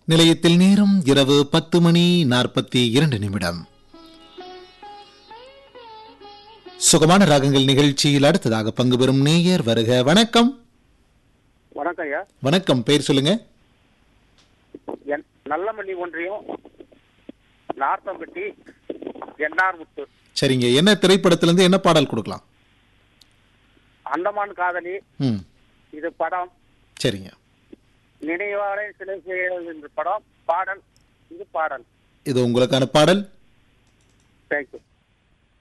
நிலையத்தில் நேரம் இரவு பத்து மணி நாற்பத்தி இரண்டு நிமிடம் சுகமான ராகங்கள் நிகழ்ச்சியில் அடுத்ததாக பங்கு பெறும் நேயர் வருக வணக்கம் வணக்கம் ஐயா வணக்கம் பெயர் சொல்லுங்க என் நல்லமணி ஒன்றியம் நார்த்தம்பட்டி என்ஆர் முத்து சரிங்க என்ன திரைப்படத்திலிருந்து என்ன பாடல் கொடுக்கலாம் அந்தமான் காதலி ம் இது படம் சரிங்க நினைவாரை சிலை செய்ய என்ற படம் பாடல் இது பாடல் இது உங்களுக்கான பாடல் தேங்க்யூ